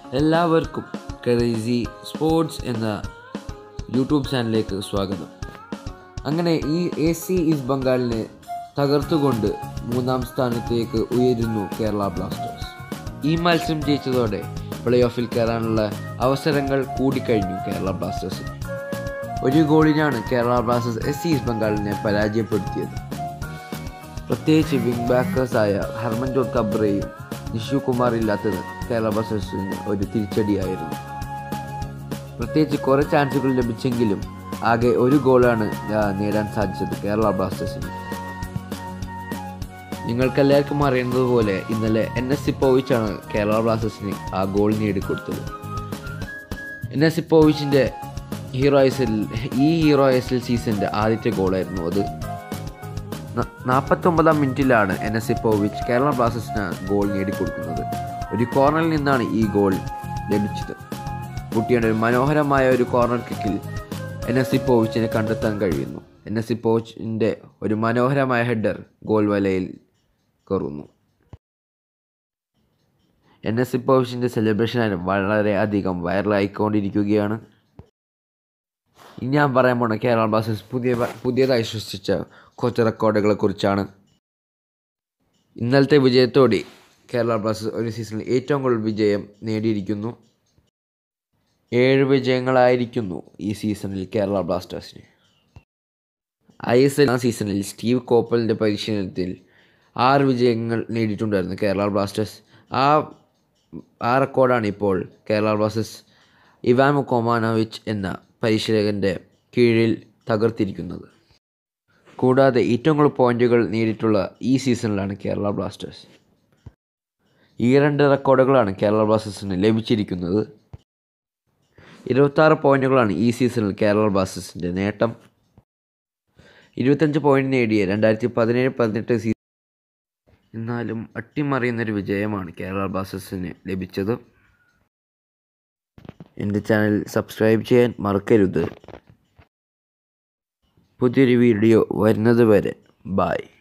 എല്ലാവർക്കും crazy sports എന്ന YouTube ചാനലിലേക്ക് സ്വാഗതം അങ്ങനെ ഈ എ സി ഈസ്റ്റ് ബംഗാളിനെ തകർത്തുകൊണ്ട് മൂന്നാം സ്ഥാനത്തേക്ക് ഉയരുന്നു കേരള ബ്ലാസ്റ്റേഴ്സ് ഈ മത്സരം ജയിച്ചതോടെ പ്ലേ ഓഫിൽ കയറാനുള്ള അവസരങ്ങൾ കൂടിക്കഴിഞ്ഞു കേരള ബ്ലാസ്റ്റേഴ്സിന് ഒരു ഗോളിനാണ് Kerala Blasters S C East ബംഗാളിനെ പരാജയപ്പെടുത്തിയത് പ്രത്യേകിച്ച് വിംഗ് ബാക്കേഴ്സായ ഹർമൻജോത് കബ്രയും നിഷു കുമാർ ഇല്ലാത്തത് കേരള ബ്ലാസ്റ്റേഴ്സിന് ഒരു തിരിച്ചടിയായിരുന്നു പ്രത്യേകിച്ച് കുറേ ചാൻസുകൾ ലഭിച്ചെങ്കിലും ആകെ ഒരു ഗോളാണ് ആ, നേടാൻ സാധിച്ചത് കേരള ബ്ലാസ്റ്റേഴ്സിന് നിങ്ങൾക്കെല്ലാവർക്കും അറിയുന്നത് പോലെ ഇന്നലെ എൻ എസ് സിപ്പോവിച്ചാണ് കേരള ബ്ലാസ്റ്റേഴ്സിന് ആ ഗോൾ നേടിക്കൊടുത്തത് എൻ എസ് സിപ്പോവിച്ചിൻ്റെ ഹീറോയസിൽ ഈ ഹീറോയസിൽ സീസണിൻ്റെ ആദ്യത്തെ ഗോളായിരുന്നു അത് ന- നാൽപ്പത്തൊമ്പതാം മിനിറ്റിലാണ് എൻ എസ് സിപ്പോവിച്ച് കേരള ബ്ലാസ്റ്റേഴ്സിന് ഗോൾ നേടിക്കൊടുക്കുന്നത് ഒരു കോർണറിൽ നിന്നാണ് ഈ ഗോൾ ലഭിച്ചത് കുട്ടിയുടെ ഒരു മനോഹരമായ ഒരു കോർണർ കിക്കിൽ എൻ എസ് സിപ്പോവിച്ചിനെ കണ്ടെത്താൻ കഴിയുന്നു എൻ എസ് സിപ്പോവിച്ചിൻ്റെ ഒരു മനോഹരമായ ഹെഡർ ഗോൾ വലയിൽ കയറുന്നു എൻ എസ് സിപ്പോവിച്ചിൻ്റെ സെലിബ്രേഷൻ വളരെ അധികം വൈറലായിക്കൊണ്ടിരിക്കുകയാണ് ഇനി ഞാൻ പറയാൻ പോണ കേരള ബ്ലാസ്റ്റേഴ്സ് പുതിയ പുതിയതായി സൃഷ്ടിച്ച കുറച്ച് റെക്കോർഡുകളെ കുറിച്ചാണ് ഇന്നലത്തെ വിജയത്തോടെ കേരള ബ്ലാസ്റ്റേഴ്സ് ഒരു സീസണിൽ ഏറ്റവും കൂടുതൽ വിജയം നേടിയിരിക്കുന്നു ഏഴ് വിജയങ്ങളായിരിക്കുന്നു ഈ സീസണിൽ കേരള ബ്ലാസ്റ്റേഴ്സിന് ഐ എസ് എൽ ആ സീസണിൽ സ്റ്റീവ് കോപ്പലിൻ്റെ പരിശീലനത്തിൽ ആറ് വിജയങ്ങൾ നേടിയിട്ടുണ്ടായിരുന്നു കേരള ബ്ലാസ്റ്റേഴ്സ് ആ ആ റെക്കോർഡാണ് ഇപ്പോൾ കേരള ബ്ലാസ്റ്റേഴ്സ് ഇവാൻ കൊമാനോവിച്ച് എന്ന പരിശീലകൻ്റെ കീഴിൽ തകർത്തിരിക്കുന്നത് കൂടാതെ ഏറ്റവും കൂടുതൽ പോയിന്റുകൾ നേടിയിട്ടുള്ള ഈ സീസണിലാണ് കേരള ബ്ലാസ്റ്റേഴ്സ് ഈ രണ്ട് റെക്കോർഡുകളാണ് കേരള ബ്ലാസ്റ്റേഴ്സിന് ലഭിച്ചിരിക്കുന്നത് ഇരുപത്താറ് പോയിന്റുകളാണ് ഈ സീസണിൽ കേരള ബ്ലാസ്റ്റേഴ്സിൻ്റെ നേട്ടം ഇരുപത്തഞ്ച് പോയിന്റ് നേടിയ രണ്ടായിരത്തി പതിനേഴ് പതിനെട്ട് സീസൺ എന്നാലും അട്ടിമറിയുന്നൊരു വിജയമാണ് കേരള ബ്ലാസ്റ്റേഴ്സിന് ലഭിച്ചത് എൻ്റെ ചാനൽ സബ്സ്ക്രൈബ് ചെയ്യാൻ മറക്കരുത് പുതിയൊരു വീഡിയോ വരുന്നത് വരെ ബായ്